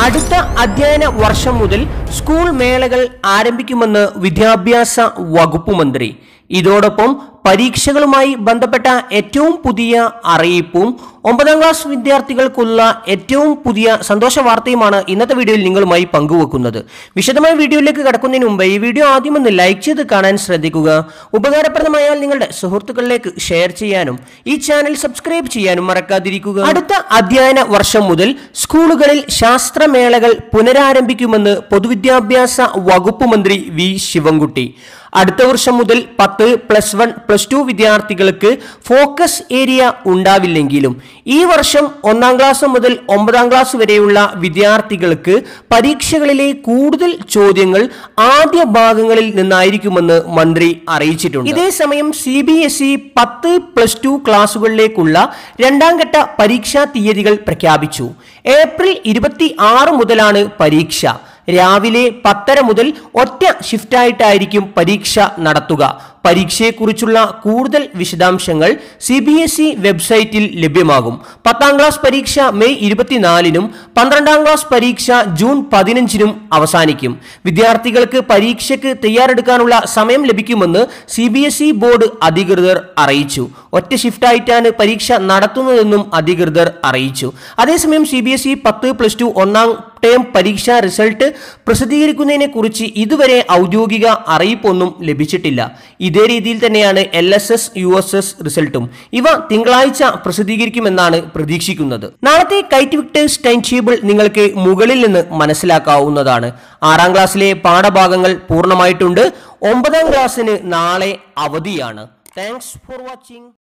അടുത്ത അധ്യയന വർഷം മുതൽ സ്കൂൾ മേളകൾ ആരംഭിക്കുമെന്ന് വിദ്യാഭ്യാസ വകുപ്പ് മന്ത്രി ഇതോടൊപ്പം പരീക്ഷകളുമായി ബന്ധപ്പെട്ട ഏറ്റവും പുതിയ അറിയിപ്പും ഒമ്പതാം ക്ലാസ് വിദ്യാർത്ഥികൾക്കുള്ള ഏറ്റവും പുതിയ സന്തോഷ വാർത്തയുമാണ് ഇന്നത്തെ വീഡിയോയിൽ നിങ്ങളുമായി പങ്കുവെക്കുന്നത് വിശദമായ വീഡിയോയിലേക്ക് കടക്കുന്നതിന് മുമ്പ് ഈ വീഡിയോ ആദ്യം ഒന്ന് ലൈക്ക് ചെയ്ത് കാണാൻ ശ്രദ്ധിക്കുക ഉപകാരപ്രദമായാൽ നിങ്ങളുടെ സുഹൃത്തുക്കളിലേക്ക് ഷെയർ ചെയ്യാനും ഈ ചാനൽ സബ്സ്ക്രൈബ് ചെയ്യാനും മറക്കാതിരിക്കുക അടുത്ത അധ്യയന വർഷം മുതൽ സ്കൂളുകളിൽ ശാസ്ത്രമേളകൾ പുനരാരംഭിക്കുമെന്ന് പൊതുവിദ്യാഭ്യാസ വകുപ്പ് മന്ത്രി വി ശിവൻകുട്ടി അടുത്ത വർഷം മുതൽ പത്ത് പ്ലസ് വൺ പ്ലസ് ടു വിദ്യാർത്ഥികൾക്ക് ഫോക്കസ് ഏരിയ ഉണ്ടാവില്ലെങ്കിലും ഈ വർഷം ഒന്നാം ക്ലാസ് മുതൽ ഒമ്പതാം ക്ലാസ് വരെയുള്ള വിദ്യാർത്ഥികൾക്ക് പരീക്ഷകളിലെ കൂടുതൽ ചോദ്യങ്ങൾ ആദ്യ ഭാഗങ്ങളിൽ നിന്നായിരിക്കുമെന്ന് മന്ത്രി അറിയിച്ചിട്ടുണ്ട് ഇതേസമയം സി ബി എസ് ഇ പത്ത് പ്ലസ് ടു ക്ലാസുകളിലേക്കുള്ള രണ്ടാം ഘട്ട പരീക്ഷാ തീയതികൾ പ്രഖ്യാപിച്ചു ഏപ്രിൽ ഇരുപത്തി ആറ് മുതലാണ് പരീക്ഷ രാവിലെ പത്തര മുതൽ ഒറ്റ ഷിഫ്റ്റായിട്ടായിരിക്കും പരീക്ഷ നടത്തുക പരീക്ഷയെക്കുറിച്ചുള്ള കൂടുതൽ വിശദാംശങ്ങൾ സി ബി എസ് ഇ വെബ്സൈറ്റിൽ ലഭ്യമാകും പത്താം ക്ലാസ് പരീക്ഷ മെയ് ഇരുപത്തിനാലിനും പന്ത്രണ്ടാം ക്ലാസ് പരീക്ഷ ജൂൺ പതിനഞ്ചിനും അവസാനിക്കും വിദ്യാർത്ഥികൾക്ക് പരീക്ഷയ്ക്ക് തയ്യാറെടുക്കാനുള്ള സമയം ലഭിക്കുമെന്ന് C B S E board അധികൃതർ അറിയിച്ചു ഒറ്റ ഷിഫ്റ്റായിട്ടാണ് പരീക്ഷ നടത്തുന്നതെന്നും അധികൃതർ അറിയിച്ചു അതേസമയം സി ബി എസ് ഇ പത്ത് പ്ലസ് ടു ഒന്നാം ടേം പരീക്ഷാ റിസൾട്ട് പ്രസിദ്ധീകരിക്കുന്നതിനെ കുറിച്ച് ഇതുവരെ ഔദ്യോഗിക അറിയിപ്പൊന്നും ലഭിച്ചിട്ടില്ല ഇതേ രീതിയിൽ തന്നെയാണ് L S S U S S റിസൾട്ടും ഇവ തിങ്കളാഴ്ച പ്രസിദ്ധീകരിക്കുമെന്നാണ് പ്രതീക്ഷിക്കുന്നത് നാളത്തെ കൈറ്റ് വിക്ടേഴ്സ് ടൈം ടേബിൾ നിങ്ങൾക്ക് മുകളിൽ നിന്ന് മനസ്സിലാക്കാവുന്നതാണ് ആറാം ക്ലാസ്സിലെ പാഠഭാഗങ്ങൾ പൂർണ്ണമായിട്ടുണ്ട് ഒമ്പതാം ക്ലാസ്സിന് നാളെ അവധിയാണ് താങ്ക്സ് ഫോർ വാച്ചിങ്